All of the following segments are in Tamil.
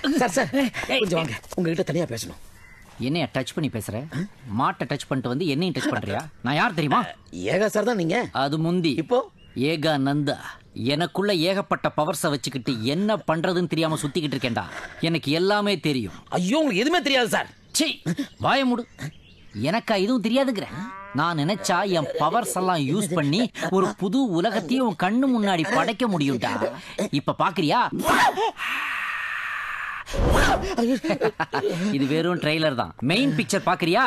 சார் சார் கொஞ்சம் வாங்க உங்ககிட்ட தனியா பேசணும் என்னைய டச் பண்ணி பேசுற மாட்டை டச் பண்ணிட்டு வந்து என்னையும் டச் பண்றியா நான் யார் தெரியுமா ஏகா சார் தான் நீங்க அது முந்தி இப்போ ஏகா நந்தா எனக்குள்ள ஏகப்பட்ட பவர்ஸை வச்சுக்கிட்டு என்ன பண்றதுன்னு தெரியாம சுத்திக்கிட்டு இருக்கேன்டா எனக்கு எல்லாமே தெரியும் ஐயோ உங்களுக்கு எதுவுமே தெரியாது சார் சீ வாய மூடு எனக்கா இதுவும் தெரியாதுங்கிற நான் நினைச்சா என் பவர்ஸ் எல்லாம் யூஸ் பண்ணி ஒரு புது உலகத்தையும் உன் கண்ணு முன்னாடி படைக்க முடியும்டா இப்ப பாக்குறியா இது வெறும் ட்ரெய்லர் தான் மெயின் பிக்சர் பாக்குறியா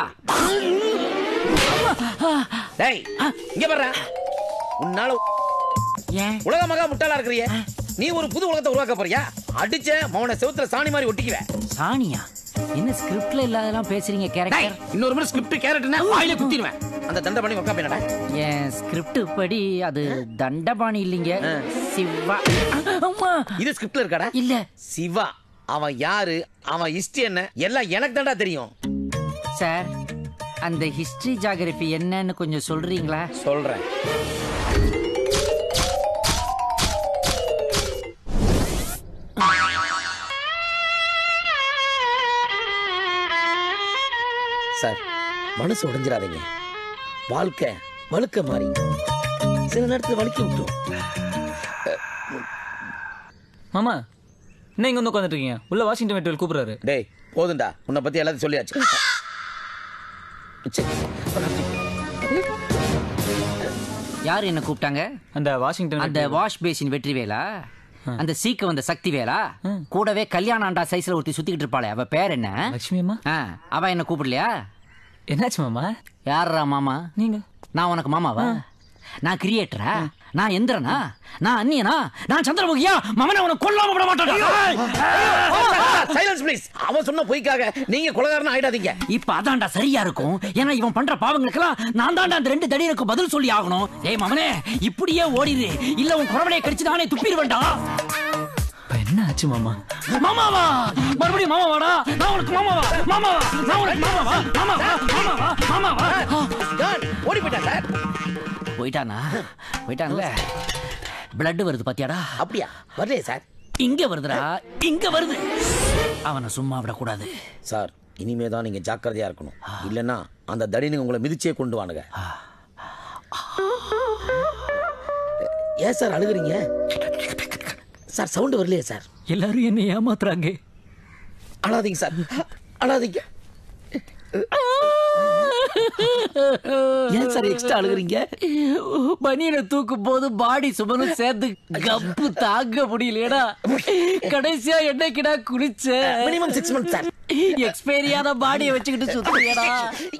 டேய் இங்க பாரு உன்னால ஏன் உலக மகா முட்டாளா இருக்கிறிய நீ ஒரு புது உலகத்தை உருவாக்க போறியா அடிச்ச மௌன செவுத்துல சாணி மாதிரி ஒட்டிக்குவேன் சாணியா என்ன ஸ்கிரிப்ட்ல இல்லாதெல்லாம் பேசுறீங்க டேய், கேரக்டர் இன்னொரு முறை ஸ்கிரிப்ட் கேரட்னா வாயில குத்திடுவேன் அந்த தண்டை பண்ணி உட்காந்து என்னடா என் ஸ்கிரிப்ட் படி அது தண்டபாணி இல்லைங்க சிவா அம்மா இது ஸ்கிரிப்ட்ல இருக்காடா இல்ல சிவா அவன் யாரு அவன் ஹிஸ்டரி என்ன எல்லாம் எனக்கு தான்டா தெரியும் சார் அந்த ஹிஸ்டரி ஜாகிரபி என்னன்னு கொஞ்சம் சொல்றீங்களா சொல்றேன் சார் மனசு உடைஞ்சிடாதீங்க வாழ்க்கை வழுக்க மாறி சில நேரத்துல வலிக்க விட்டுரும் மாமா என்ன இங்க வந்து உட்காந்துட்டு இருக்கீங்க உள்ள வாஷிங்டன் மெட்ரியல் கூப்பிடுறாரு டேய் போதும்டா உன்னை பத்தி எல்லாத்தையும் சொல்லியாச்சு சரி. யார் என்ன கூப்பிட்டாங்க அந்த வாஷிங்டன் அந்த வாஷ் பேசின் வெற்றி வேலா அந்த சீக்க வந்த சக்தி வேலா கூடவே கல்யாண ஆண்டா சைஸ்ல ஒருத்தி சுத்திக்கிட்டு இருப்பாளே அவ பேர் என்ன லட்சுமி அம்மா ஆ, அவ என்ன கூப்பிடலையா என்னாச்சு மாமா யாரா மாமா நீங்க நான் உனக்கு மாமாவா நான் கிரியேட்டரா நான் எந்திரனா நான் அந்நியனா நான் சந்திரமுகியா மமனை உனக்கு கொல்லாம விட மாட்டேன் சைலன்ஸ் ப்ளீஸ் அவன் சொன்ன பொய்க்காக நீங்க கொலகாரன் ஆயிடாதீங்க இப்ப அதான்டா சரியா இருக்கும் ஏன்னா இவன் பண்ற பாவங்களுக்கெல்லாம் நான் தான்டா அந்த ரெண்டு தடியனுக்கு பதில் சொல்லி ஆகணும் ஏய் மமனே இப்படியே ஓடிடு இல்ல உன் குறவனையை கடிச்சு நானே துப்பிடுவேன்டா இப்ப என்ன ஆச்சு மாமா மாமாவா மறுபடியும் மாமாவாடா நான் உனக்கு மாமாவா மாமாவா நான் உனக்கு மாமாவா மாமாவா மாமாவா மாமாவா டான், ஓடி போயிட்டா சார் போயிட்டானா போயிட்டான்ல பிளட் வருது பாத்தியாடா அப்படியா வரலையே சார் இங்க வருதுடா இங்க வருது அவனை சும்மா விடக்கூடாது சார் இனிமே தான் நீங்க ஜாக்கிரதையா இருக்கணும் இல்லைன்னா அந்த தடினுங்க உங்களை மிதிச்சே கொண்டு வானுங்க ஏன் சார் அழுகுறீங்க சார் சவுண்ட் வரலையே சார் எல்லாரும் என்ன ஏமாத்துறாங்க அழாதீங்க சார் அழாதீங்க ஏன் சார் எக்ஸ்ட்ரா அழுகுறீங்க பனியனை தூக்கும் போது பாடி சுமனும் சேர்ந்து கப்பு தாங்க முடியலடா கடைசியா என்னைக்குடா குளிச்ச மினிமம் சிக்ஸ் மந்த்ஸ் சார் எக்ஸ்பைரியான பாடியை வச்சுக்கிட்டு சுத்துறியடா